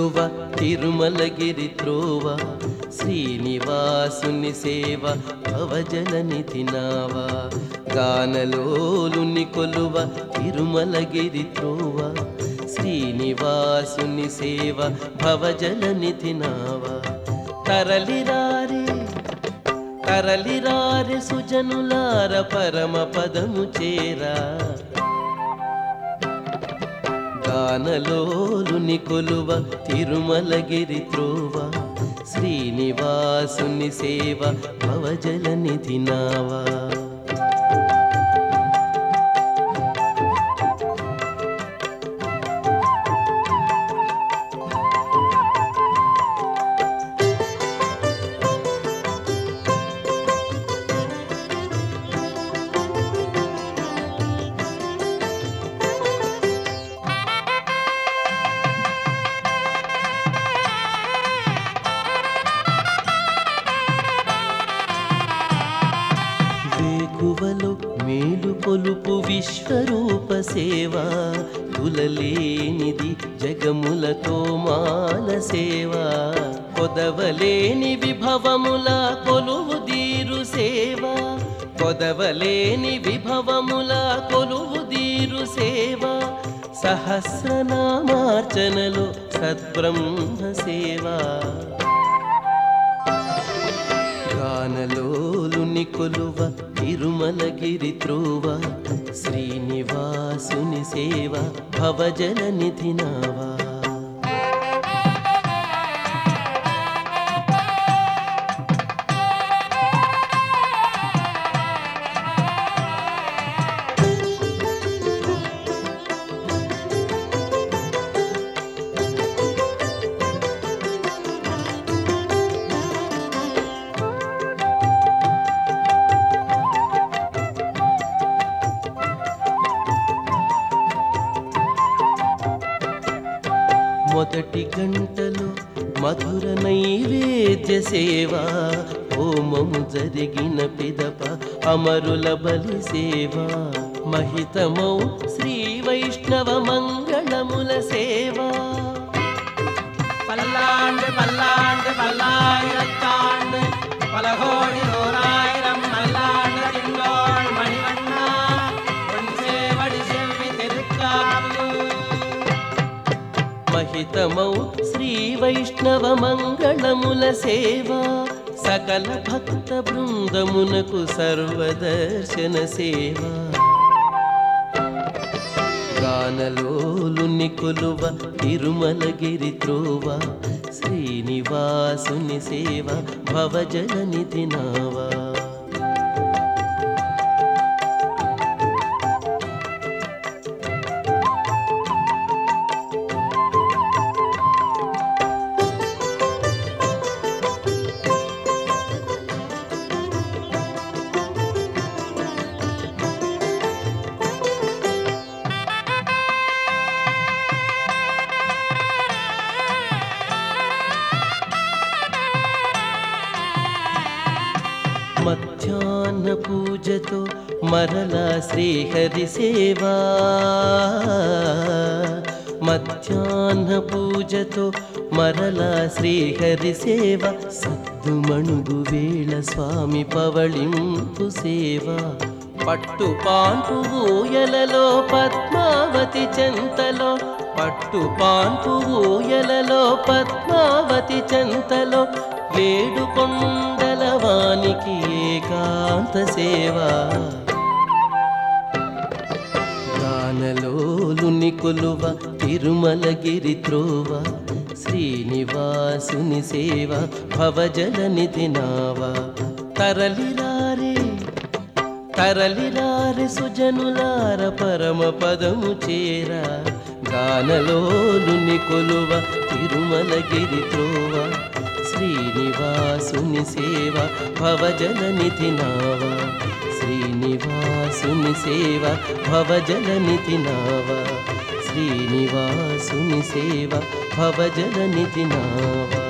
కొలువ తిరుమలగిరి త్రోవ శ్రీనివాసుని సేవ భవజలనిధి నావా గానలోలుని కొలువ తిరుమలగిరి త్రోవ శ్రీనివాసుని సేవ భవజలనిధి నావా తరలిరారే తరలిరారె సుజనులార పరమ పదము చేరా గానలోలుని కొలువ తిరుమలగిరి త్రోవ శ్రీనివాసుని సేవ భవజలనిధి నావా వేకువలో మేలు కొలుపు విశ్వరూప సేవ తులలేనిది జగములతో మాల సేవ కొదవలేని విభవముల కొలువు దీరు సేవ కొదవలేని విభవముల కొలువు దీరు సేవ సహస్రనామార్చనలో సద్బ్రహ్మ సేవ గానలోలుని కొలువ తిరుమలగిరి త్రోవ శ్రీనివాసుని సేవ భవజలనిధి నావా మొదటి గంటలో మధుర నైవేద్య సేవ హోమము జరిగిన పిదప అమరుల బలి సేవ మహితమౌ శ్రీ వైష్ణవ మంగళముల సేవ பல்லாண்டு பல்லாண்டு பல்லாயிரத்தாண்டு பல கோடி நூறாயிரம் நல்லாண்டு திங்கோள் மணிவண்ணா உன் சேவடி செல்வி திருக்காவியூர் మహితమౌ శ్రీ వైష్ణవ మంగళముల సేవ సకల భక్త బృందమునకు సర్వదర్శన సేవ గానలోలుని కొలువ తిరుమలగిరి త్రోవ శ్రీనివాసుని సేవ భవజలనిధి నావా మధ్యాహ్న పూజతో మరలా శ్రీహరి సేవా మధ్యాహ్న పూజతో మరలా శ్రీహరి సేవ సద్దుమణుగు వేళ స్వామి పవళింపు సేవ పట్టు పాన్పు ఊయలలో పద్మావతి చెంతలో పట్టు పాన్పు ఊయలలో పద్మావతి చెంతలో ఏడు కొండల వానికి ఏకాంత సేవ గానలోలుని కొలువ తిరుమలగిరి త్రోవ శ్రీనివాసుని సేవ భవజలనిధి నావా తరలిరారే తరలిరారె సుజనులార పరమ పదము చేరా గానలోలుని కొలువ తిరుమలగిరి త్రోవ శ్రీనివాసుని సేవ భవజలనిధి నావా శ్రీనివాసుని సేవ భవజలనిధి నావా శ్రీనివాసుని సేవ భవజలనిధి నావా